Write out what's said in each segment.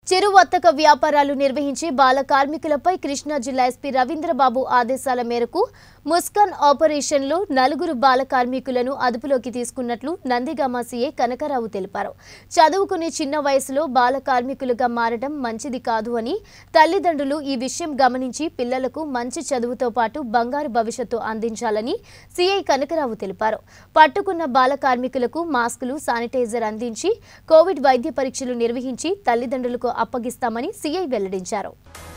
చిరు వర్తక వ్యాపారాలు నిర్వహించి బాల కార్మికులపై కృష్ణా జిల్లా ఎస్పీ రవీంద్రబాబు ఆదేశాల మేరకు ముస్కాన్ ఆపరేషన్లో నలుగురు బాల కార్మికులను అదుపులోకి తీసుకున్నట్లు నందిగామ సీఏ కనకరావు తెలిపారు చదువుకునే చిన్న వయసులో బాల కార్మికులుగా మారడం మంచిది కాదు అని తల్లిదండ్రులు ఈ విషయం గమనించి పిల్లలకు మంచి చదువుతో పాటు బంగారు భవిష్యత్తు అందించాలని సీఐ కనకరావు తెలిపారు పట్టుకున్న బాల కార్మికులకు మాస్కులు శానిటైజర్ అందించి కోవిడ్ వైద్య పరీక్షలు నిర్వహించి తల్లిదండ్రులకు అప్పగిస్తామని సీఐ వెల్లడించారు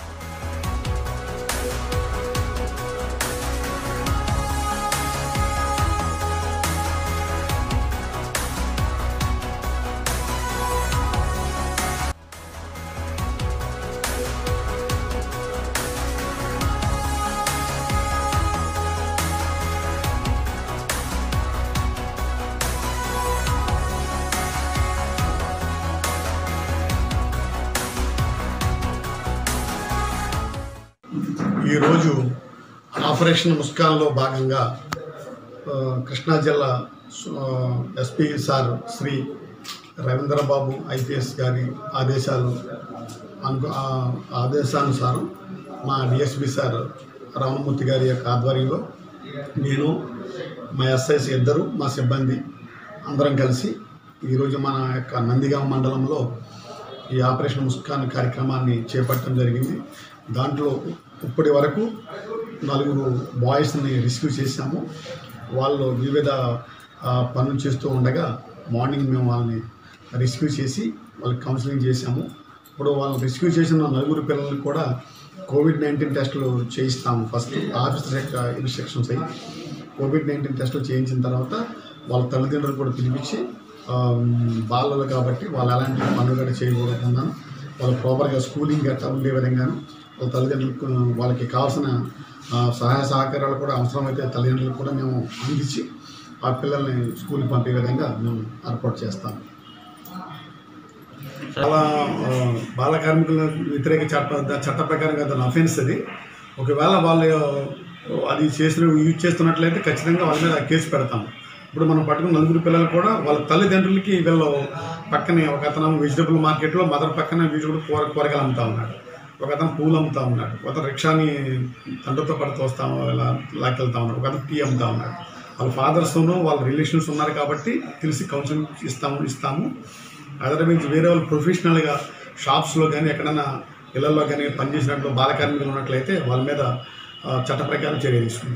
ఈరోజు ఆపరేషన్ ముస్కాన్లో భాగంగా ఆ, కృష్ణా జిల్లా ఆ, SP sir Shri Ravindrababu IPS గారి ఆదేశాలు అనుకు ఆ ఆదేశానుసారం మా డిఎస్పి సార్ రామమూర్తి గారి యొక్క ఆధ్వర్యంలో నేను మా ఎస్ఐస్ ఇద్దరు మా సిబ్బంది అందరం కలిసి ఈరోజు మన యొక్క నందిగామ మండలంలో ఈ ఆపరేషన్ ముస్కాన్ కార్యక్రమాన్ని చేపట్టడం జరిగింది దాంట్లో ఇప్పటి వరకు నలుగురు బాయ్స్ని రెస్క్యూ చేశాము వాళ్ళు వివిధ ఆ, పనులు చేస్తూ ఉండగా మార్నింగ్ మేము వాళ్ళని రెస్క్యూ చేసి వాళ్ళకి కౌన్సిలింగ్ చేశాము ఇప్పుడు వాళ్ళని రెస్క్యూ చేసిన నలుగురు పిల్లలకు కూడా కోవిడ్ నైన్టీన్ టెస్టులు చేయిస్తాము ఫస్ట్ ఆఫీసర్ యొక్క ఇన్స్ట్రక్షన్స్ అయ్యి కోవిడ్ నైన్టీన్ టెస్టులు చేయించిన తర్వాత వాళ్ళ తల్లిదండ్రులు కూడా పిలిపించి ఆ, బాలలు కాబట్టి వాళ్ళు ఎలాంటి పనులు కూడా చేయకూడకుండా వాళ్ళు ప్రాపర్గా స్కూలింగ్ గట్టా ఉండే విధంగాను వాళ్ళ తల్లిదండ్రులకు వాళ్ళకి కావాల్సిన ఆ, సహాయ సహకారాలు కూడా అవసరమైతే తల్లిదండ్రులకు కూడా మేము అందించి ఆ పిల్లల్ని స్కూల్కి పంపే విధంగా మేము ఏర్పాటు చేస్తాం చాలా ఆ, బాల కార్మికుల వ్యతిరేక చట్ట చట్ట ప్రకారంగా దాని అఫెన్స్ అది ఒకవేళ వాళ్ళు అది చేసిన యూజ్ చేస్తున్నట్లయితే ఖచ్చితంగా వాళ్ళ మీద కేసు పెడతాం ఇప్పుడు మనం పట్టుకున్న నలుగురు పిల్లలు కూడా వాళ్ళ తల్లిదండ్రులకి వీళ్ళు పక్కనే ఒక అతను వెజిటబుల్ మార్కెట్లో మదర్ పక్కన వెజిటబుల్ కూర కూరగాయలు అమ్ముతా ఉన్నాడు ఒక అతను పూలు అమ్ముతా ఉన్నాడు ఒక అతను రిక్షాని తండ్రితో పాటు తోస్తాము ఇలా లాక్కెళ్తా ఉన్నాడు ఒక అతను టీ అమ్ముతా ఉన్నాడు వాళ్ళ ఫాదర్స్ను వాళ్ళ రిలేషన్స్ ఉన్నారు కాబట్టి తెలిసి కౌన్సిలింగ్ ఇస్తాము ఇస్తాము అదర్వైజ్ వేరే వాళ్ళు ప్రొఫెషనల్గా షాప్స్లో కానీ ఎక్కడైనా ఇళ్లలో కానీ పనిచేసినట్లు బాల కార్మికులు ఉన్నట్లయితే వాళ్ళ మీద ఆ, చట్ట ప్రకారం చర్య తీసుకుంటాం